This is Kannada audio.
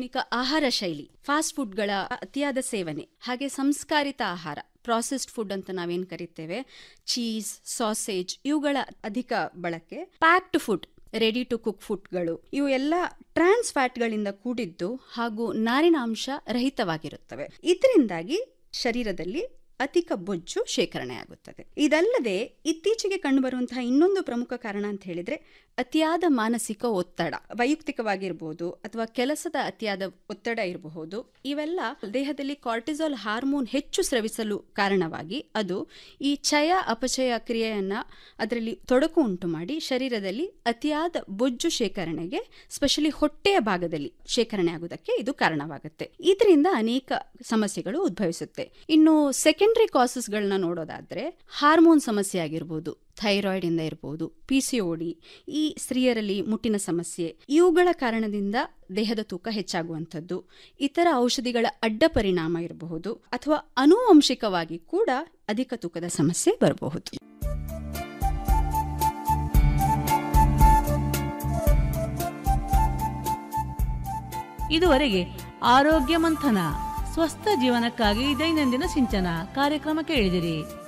ಆಧುನಿಕ ಆಹಾರ ಶೈಲಿ ಫಾಸ್ಟ್ ಫುಡ್ಗಳ ಅತಿಯಾದ ಸೇವನೆ ಹಾಗೆ ಸಂಸ್ಕಾರಿತ ಆಹಾರ ಪ್ರಾಸೆಸ್ಡ್ ಫುಡ್ ಅಂತ ನಾವೇನ್ ಕರಿತೇವೆ ಚೀಸ್ ಸಾಸೇಜ್ ಇವುಗಳ ಅಧಿಕ ಬಳಕೆ packed food ready to cook ಫುಡ್ಗಳು ಇವು ಎಲ್ಲ ಟ್ರಾನ್ಸ್ ಫ್ಯಾಟ್ಗಳಿಂದ ಕೂಡಿದ್ದು ಹಾಗೂ ನಾರಿನಾಂಶ ರಹಿತವಾಗಿರುತ್ತವೆ ಇದರಿಂದಾಗಿ ಶರೀರದಲ್ಲಿ ಅಧಿಕ ಬೊಜ್ಜು ಶೇಖರಣೆ ಆಗುತ್ತದೆ ಇದಲ್ಲದೆ ಇತ್ತೀಚೆಗೆ ಕಂಡುಬರುವಂತಹ ಇನ್ನೊಂದು ಪ್ರಮುಖ ಕಾರಣ ಅಂತ ಹೇಳಿದ್ರೆ ಅತಿಯಾದ ಮಾನಸಿಕ ಒತ್ತಡ ವೈಯಕ್ತಿಕವಾಗಿರ್ಬೋದು ಅಥವಾ ಕೆಲಸದ ಅತಿಯಾದ ಒತ್ತಡ ಇರಬಹುದು ಇವೆಲ್ಲ ದೇಹದಲ್ಲಿ ಕಾರ್ಟಿಸಾಲ್ ಹಾರ್ಮೋನ್ ಹೆಚ್ಚು ಸ್ರವಿಸಲು ಕಾರಣವಾಗಿ ಅದು ಈ ಚಯ ಅಪಚಯ ಕ್ರಿಯೆಯನ್ನ ಅದರಲ್ಲಿ ತೊಡಕು ಉಂಟು ಮಾಡಿ ಶರೀರದಲ್ಲಿ ಅತಿಯಾದ ಬೊಜ್ಜು ಶೇಖರಣೆಗೆ ಸ್ಪೆಷಲಿ ಹೊಟ್ಟೆಯ ಭಾಗದಲ್ಲಿ ಶೇಖರಣೆ ಆಗುವುದಕ್ಕೆ ಇದು ಕಾರಣವಾಗುತ್ತೆ ಇದರಿಂದ ಅನೇಕ ಸಮಸ್ಯೆಗಳು ಉದ್ಭವಿಸುತ್ತೆ ಇನ್ನು ಸೆಕೆಂಡರಿ ಕಾಸಸ್ಗಳನ್ನ ನೋಡೋದಾದ್ರೆ ಹಾರ್ಮೋನ್ ಸಮಸ್ಯೆ ಆಗಿರ್ಬೋದು ಥೈರಾಯ್ಡ್ ಇಂದ ಇರಬಹುದು ಪಿಸಿಒಡಿ ಈ ಸ್ತ್ರೀಯರಲ್ಲಿ ಮುಟ್ಟಿನ ಸಮಸ್ಯೆ ಇವುಗಳ ಕಾರಣದಿಂದ ದೇಹದ ತೂಕ ಹೆಚ್ಚಾಗುವಂಥದ್ದು ಇತರ ಔಷಧಿಗಳ ಅಡ್ಡ ಪರಿಣಾಮ ಇರಬಹುದು ಅಥವಾ ಅನುವಂಶಿಕವಾಗಿ ಕೂಡ ಅಧಿಕ ತೂಕದ ಸಮಸ್ಯೆ ಬರಬಹುದು ಇದುವರೆಗೆ ಆರೋಗ್ಯ ಮಂಥನ ಸ್ವಸ್ಥ ಜೀವನಕ್ಕಾಗಿ ದೈನಂದಿನ ಸಿಂಚನ ಕಾರ್ಯಕ್ರಮ ಕೇಳಿದಿರಿ